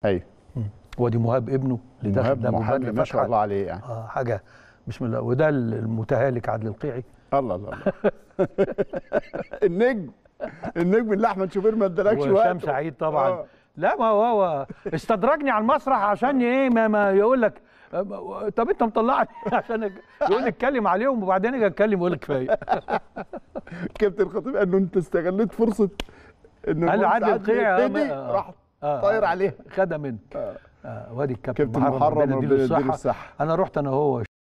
ايوه وادي مهاب ابنه اللي دخل مهاب ده أبو محامي بدر ما شاء فتحي. الله عليه يعني اه حاجه بسم الله وده المتهالك عدل القيعي الله الله الله النجم النجم اللي احمد شوبير ما ادالكش وقت وهشام سعيد طبعا آه. لا ما هو هو استدرجني على المسرح عشان ايه ما, ما يقول لك آه، طب انت مطلعني عشان أك- يقول لي اتكلم عليهم وبعدين اجي اتكلم يقول لك كفايه كابتن الخطيب قال له انت استغليت فرصه ان قال له المهندس عادل القيعي، آه، يبتدي، ما- آه. راح آه، طاير آه. عليها خدها منك آه. آه وادي الكابتن كابتن محرم محرم ربنا يديله ربنا يديله الصحه الصحه انا رحت انا وهو